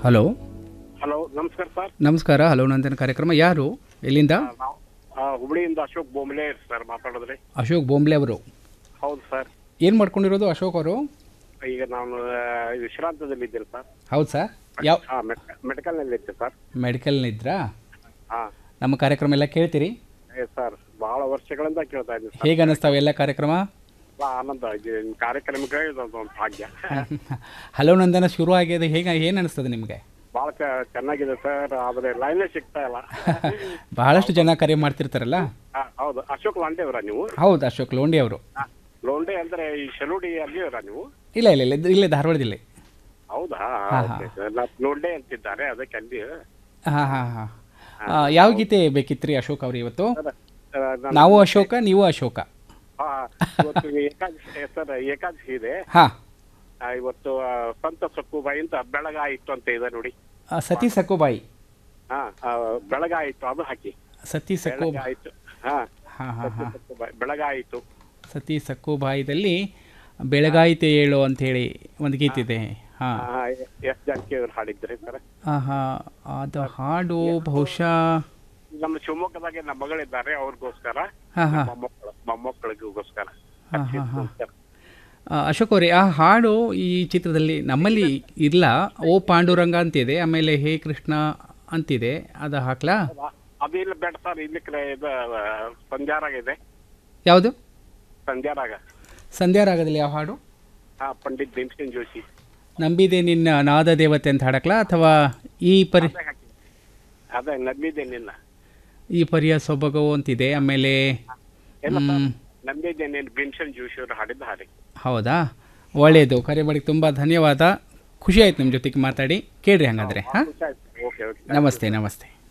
hello hello ನಮಸ್ಕಾರ sir ನಮಸ್ಕಾರ hello Nandana ಕಾರ್ಯಕ್ರಮ ಯಾರು ಎಲ್ಲಿಂದ ನಾವು ಆ, ಹುಬ್ಳಿಯಿಂದ ಅಶೋಕ್ ಬೊಂಬ್ಲೆ ಸರ್ ಮಾತಾಡಿದ್ರಿ ಅಶೋಕ್ ಬೊಂಬ್ಲೆ ಅವರು ಹೌದು ಸರ್ ಏನು ಮಾಡ್ಕೊಂಡಿರೋದು ಅಶೋಕ್ ಅವರು ಈಗ ನಾನು ಆ, ವಿಶ್ರಾಂತದಲ್ಲಿ ಇದ್ದೀನಿ ಸರ್ ಹೌದು ಸರ್ ಯಾವ ಹಾಂ ಮೆಡಿಕಲ್ನಲ್ಲಿ ಇರ್ತೀನಿ ಸರ್ ಮೆಡಿಕಲ್ನಿದ್ರಾ ಹಾಂ ನಮ್ಮ ಕಾರ್ಯಕ್ರಮ ಎಲ್ಲ ಕೇಳ್ತೀರಿ ಏ ಸರ್ ಭಾಳ ವರ್ಷಗಳಿಂದ ಕೇಳ್ತಾ ಇದ್ದೀನಿ ಸರ್ ಹೇಗೆ ಅನ್ನಿಸ್ತಾವೆ ಎಲ್ಲ ಕಾರ್ಯಕ್ರಮ ಭಾಳ ಆನಂದ ಇದು ನಿಮ್ಮ ಕಾರ್ಯಕ್ರಮಕ್ಕೆ ಇದೊಂದು ಒಂದು ಭಾಗ್ಯ ಹಲೋ ನಂದನ ಶುರು ಆಗಿದೆ ಹೇಗೆ ಏನು ಅನಿಸ್ತದೆ ನಿಮಗೆ ಭಾಳ ಚೆನ್ನಾಗಿದೆ ಸರ್ ಆದರೆ ಲೈನೇ ಸಿಗ್ತಾ ಇಲ್ಲ ಬಹಳಷ್ಟು ಜನ ಕರೆ ಮಾಡ್ತಿರ್ತಾರಲ್ಲ ಆ, ಹೌದು ಅಶೋಕ್ ಲಾಂಡೆ ಅವರಾ ನೀವು ಹೌದು ಅಶೋಕ್ ಲೋಂಡಿ ಅವರು ಆ, ಲೋಂಡೆ ಅಂದರೆ ಈ ಶೆಲುಡಿ ಅಲ್ಲಿ ಅವರಾ ನೀವು ಇಲ್ಲ ಇಲ್ಲ ಇಲ್ಲ ಇಲ್ಲೇ ಧಾರವಾಡ ಜಿಲ್ಲೆ ಹೌದಾ ಹಾ, ಓಕೆ ಸರ್ ನಾ ಲೋಂಡೆ ಅಂತಿದ್ದಾರೆ ಅದಕ್ಕೆ ಅಲ್ಲಿ ಹಾಂ ಹಾಂ ಹಾಂ ಯಾವ ಗೀತೆ ಬೇಕಿತ್ರಿ ಅಶೋಕ್ ಅವ್ರು ಇವತ್ತು ಸರ್, ಆ, ನಾನು- ನಾವು ಅಶೋಕ ನೀವು ಅಶೋಕ ಹಾ, ಇವತ್ತು ಏಕಾದಶಿ ಸರ್ ಏಕಾದಶಿ ಇದೆ ಹಾಂ ಆ, ಇವತ್ತು ಆ, ಸಂತ ಸಕ್ಕುಬಾಯಿ ಅಂತ ಬೆಳಗಾಯಿತು ಅಂತ ಇದೆ ನೋಡಿ ಸತಿ ಸಕುಬಾಯಿ ಹಾ ಆ, ಬೆಳಗಾಯಿತು ಅದು ಹಾಕಿ ಸತಿ ಸಕು ಬೆಳಗಾಯಿತು ಹಾ ಹಾಂ ಹಾಂ ಹಾಂ ಸಕ್ಕುಬಾಯಿ ಬೆಳಗಾಯಿತು ಸತಿ ಸಕ್ಕುಬಾಯಿದಲ್ಲಿ ಬೆಳಗಾಯಿತೆ ಏಳು ಅಂಥೇಳಿ ಒಂದು ಗೀತಿದೆ ಹಾಂ ಎಸ್ ಜಾನಕಿ ಅವ್ರು ಹಾಡಿದ್ರಿ ಸರ್ ಹಾಂ ಅದು ಹಾಡು ಬಹುಶಃ ನಮ್ಮ ಶಿವಮೊಗ್ಗದಾಗೆ ನಮ್ಮ ಮಗಳಿದ್ದಾರೆ ಅವ್ರಿಗೋಸ್ಕರ ಹಾಂ ಹಾಂ ಮೊಮ್ಮಕ್ಕಳು ಮೊಮ್ಮಕ್ಕಳಿಗೋಸ್ಕರ ಹಾಂ ಹಾಂ ಹಾಂ ಅಶೋಕ್ ಅವರೇ ಆ ಹಾಡು ಈ ಚಿತ್ರದಲ್ಲಿ ನಮ್ಮಲ್ಲಿ ಇಲ್ಲ ಓ ಪಾಂಡುರಂಗ ಅಂತಿದೆ ಆಮೇಲೆ ಹೇ ಕೃಷ್ಣ ಅಂತಿದೆ ಅದು ಹಾಕ್ಲಾ ಅದು ಇಲ್ಲ ಬೇಡ ಸರ್ ಇಲ್ಲಿ ಕಡೆ ಇದು ಆ, ಸಂಧ್ಯಾರಾಗ ಇದೆ ಯಾವುದು ಸಂಧ್ಯಾರಾಗ ಸಂಧ್ಯಾ ರಾಗದಲ್ಲಿ ಯಾವ ಹಾಡು ಹಾ ಪಂಡಿತ್ ಭೀಮಸೇನ್ ಜೋಶಿ ನಂಬಿದೆ ನಿನ್ನ ನಾದ ದೇವತೆ ಅಂತ ಹಾಡಕ್ಲಾ ಅಥವಾ ಈ ಪರಿ ಅದೇ ಹಾಕಿ ಅದೇ ನಂಬಿದ್ದೆ ನಿನ್ನ ಈ ಪರಿಯ ಸೊಬಗು ಅಂತಿದೆ ಆಮೇಲೆ ಎಲ್ಲ ಸರ್ ಮ್, ನಂಬಿದ್ದೆ ನೀನು ಭೀಮಸೇನ್ ಜೋಶಿ ಅವರು ಹಾಡಿದ್ದ ಹಾಡಿ ಹೌದಾ ಒಳ್ಳೆಯದು ಕರೆ ಮಾಡಿ ತುಂಬ ಧನ್ಯವಾದ ಖುಷಿ ಆಯ್ತು ನಿಮ್ಮ ಜೊತೆಗೆ ಮಾತಾಡಿ ಕೇಳ್ರಿ ಹಂಗಾದ್ರೆ ಹಾಂ ಓಕೆ ಓಕೆ ನಮಸ್ತೆ ನಮಸ್ತೆ